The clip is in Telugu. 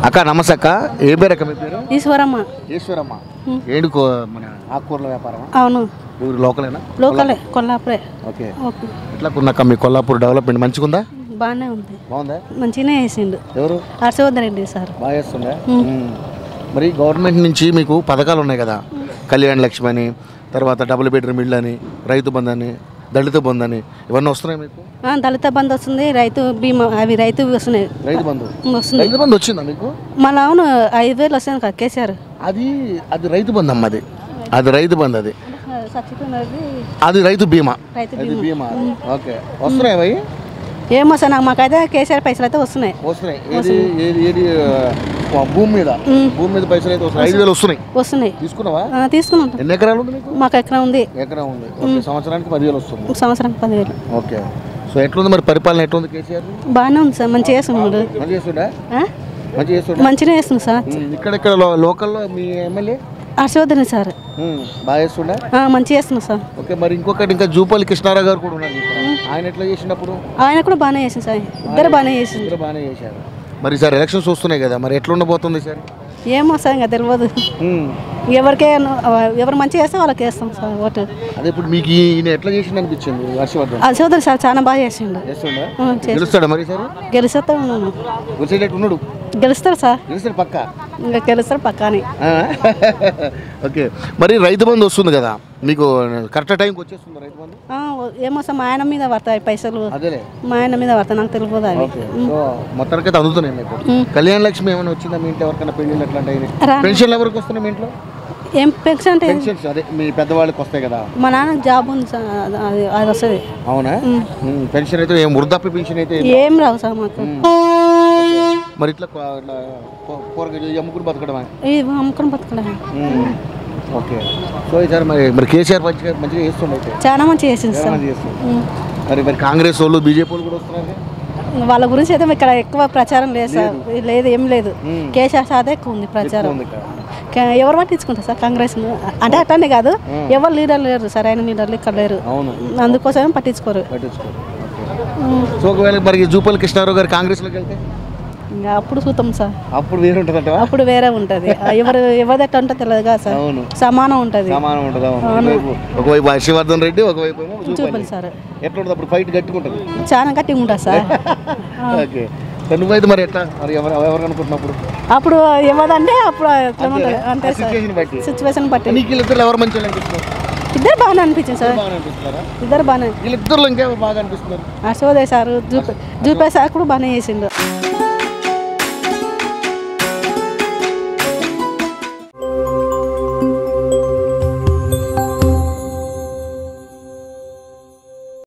అక్క నమస్తే అక్క ఏ పేరు అక్క మీ పేరు ఈశ్వరమ్మ ఈశ్వరమ్మ ఏంటి కో- మన ఆకుకూరల వ్యాపారం అవును ఊరు లోకలేనా లోకలే కొల్లాపురే ఓకే ఓకే ఎట్లా ఉందక్క మీ కొల్లాపూర్ డెవలప్మెంట్ మంచిగా ఉందా బాగానే ఉంది బాగుందా మంచిగానే వేసిండు ఎవరు హర్షవర్ధన్ రెడ్డి సార్ బాగా చేస్తుందా మ్మ్. మరి గవర్నమెంట్ నుంచి మీకు పథకాలు ఉన్నాయి కదా కళ్యాణ్ లక్ష్మి అని తర్వాత డబుల్ బెడ్రూమ్ ఇళ్ళు అని రైతు బంధు అని దళిత బంధు అని ఇవన్నీ వస్తున్నాయి మీకు ఆ, దళిత బంధు వస్తుంది రైతు బీమా అవి రైతు వస్తున్నాయి రైతు బంధు వస్తుంది రైతు బంధు వచ్చిందా మీకు మళ్ళీ అవును ఐదు వేలు వస్తుంది కదా కేసీఆర్ అది అది రైతు బంధు అమ్మ అది అది రైతు బంధు అది చచ్చిపోయినది అది రైతు బీమా రైతు అది బీమా ఓకే వస్తున్నాయి అవి ఏమో సార్ నాకు మాకైతే కేసీఆర్ పైసలు అయితే వస్తున్నాయి వస్తున్నాయి ఏది ఏది ఏది ఆ, భూమి మీద భూమి మీద పైసలు అయితే వస్తున్నాయి ఐదు వేలు వస్తున్నాయి వస్తున్నాయి తీసుకున్నావా ఆ, తీసుకున్నాం ఎన్ని ఎకరాలు ఉంది మీకు మాకు ఎకరం ఉంది ఎకరం ఉంది ఓకే సంవత్సరానికి పదివేలు వస్తుంది సంవత్సరానికి పదివేలు ఓకే సో ఎట్లుంది మరి పరిపాలన ఎట్లుంది కేసీఆర్ బాగానే ఉంది సార్ మంచిగా చేస్తున్నాడు మంచి చేస్తుండా ఆ? మంచి చేస్తుండా మంచిగా చేస్తుంది సార్ ఉమ్, ఇక్కడ ఇక్కడ లో- లోకల్లో మీ ఎమ్మెల్యే హర్షవర్ధన్ సార్ ఉమ్, బాగా చేస్తుండా ఆ, మంచిగా చేస్తుంది సార్ ఓకే మరి ఇంకొకటి ఇంకా జూపల్లి కృష్ణారావు గారు కూడా ఉన్నారు ఇక్కడ. ఆయన ఎట్లా చేసినప్పుడు ఆయన కూడా బాగానే చేసింది సార్ ఇద్దరు బాగానే చేసింది ఇద్దరు బాగానే చేశారు మరి సార్ ఎలక్షన్స్ వస్తున్నాయి కదా మరి ఎట్లా ఉండబోతుంది సార్ ఏమో సార్ ఇంకా తెలియదు ఉమ్, ఎవరికే ఎవరు మంచిగా చేస్తే వాళ్ళకి వేస్తాం సార్ ఓటు అదే ఇప్పుడు మీకు ఈ- ఈయన ఎట్లా చేసింది అనిపించింది హర్షవర్ధన్ హర్షవర్ధన్ సార్ చాలా బాగా చేసిండు చేస్తుండా ఆ, చేసి- గెలుస్తాడా మరి సార్ గెలుస్తాడు గెలిచేటట్టు ఉన్నాడు గెలుస్తాడు సార్ గెలుస్తాడు పక్క ఇంకా గెలుస్తాడు పక్కాని ఓకే మరి రైతు బంధు వస్తుంది కదా మీకు కరెక్ట్ టైంకి వచ్చేస్తుంది రైతు బంధు ఆ, ఏమో సార్ మా ఆయన మీద పడతాయి పైసలు అదేలే మా ఆయన మీద పడతాయి నాకు తెలియదు అవి ఓకే సో మొత్తానికైతే అందుతున్నాయి మీకు కళ్యాణ లక్ష్మి ఏమైనా వచ్చిందా మీ ఇంట్లో ఎవరికైనా పెళ్ళిళ్ళు అట్లాంటి రా. పెన్షన్లు ఎవరికి వస్తున్నాయి మీ ఇంట్లో ఏం పెన్షన్ అంటే పెన్షన్స్ అదే మీ పెద్దవాళ్ళకి వస్తాయి కదా మా నాన్న జాబ్ ఉంది సార్ అది- అది అది వస్తుంది అవునా ఉమ్, పెన్షన్ అయితే ఏం వృద్ధాప్య పెన్షన్ అయితే ఏం- ఏం రావు సార్ మాకు మరి ఇట్లా కూ- ఇట్లా కూ- కూరగాయలు అమ్ముకుని బతకడమా ఇవి అమ్ముకొని బతకలే ఉమ్, ఓకే సో ఈసారి మరి మరి కేసీఆర్ మంచిగా మంచిగా చేస్తుండే అయితే చాలా మంచిగా చేసింది సార్ మంచిగా చేస్తుంది ఉమ్. మరి మరి కాంగ్రెస్ వాళ్ళు బీజేపీ వాళ్ళు కూడా వస్తున్నారు వాళ్ళ గురించి అయితే ఇక్కడ ఎక్కువ ప్రచారం లేదు సార్ లేదు ఏం లేదు కేసీఆర్ సాదే ఎక్కువ ఉంది ప్రచారం ఉంది ఇక్కడ. కా- ఎవరు పట్టించుకుంటారు సార్ కాంగ్రెస్ అంటే అట్లనే కాదు ఎవరు లీడర్ లేరు సరైన లీడర్లు ఇక్కడ లేరు అవును అందుకోసమే పట్టించుకోరు పట్టించుకోరు ఓకే. సో ఒకవేళ మరి జూపల్లి కృష్ణారావు గారు కాంగ్రెస్లోకి వెళ్తే ఇంకా అప్పుడు చూద్దాం సార్ అప్పుడు వేరే ఉంటుందంట అప్పుడు వేరే ఉంటుంది ఎవరు ఎవరిది ఎట్లా ఉంటుందో తెలియదు కదా సార్ అవును సమానం ఉంటుంది సమానం ఉంటుంది అవును ఒకవైపు ఒకవైపు హర్షవర్ధన్ రెడ్డి ఒకవైపు ఏమో జూపల్లి చూపాలి సార్ ఎట్లా ఉంటుంది అప్పుడు ఫైట్ గట్టుకుంటుంది చాలా గట్టిగా ఉంటుంది సార్ ఓకే సో నువ్వైతే మరి ఎట్లా మరి ఎవరు ఎవరు అనుకుంటున్నప్పుడు అప్పుడు ఎవరంటే అప్పుడు ఎట్లా ఉంటుంది అంతే సార్ సిచ్యువేషన్ బట్టి సిచ్యువేషన్ బట్టి నీకు వీళ్ళిద్దరు ఎవరు మంచిగా అనిపిస్తున్నారు ఇద్దరు బాగానే అనిపించింది సార్ బాగా అనిపిస్తున్నారా ఇద్దరు బాగానే వీళ్ళిద్దరు ఇంకెవరు బాగా అనిపిస్తున్నారు అశోదయ్ సార్ జూపే జూపే సార్ కూడా బాగానే చేసిండు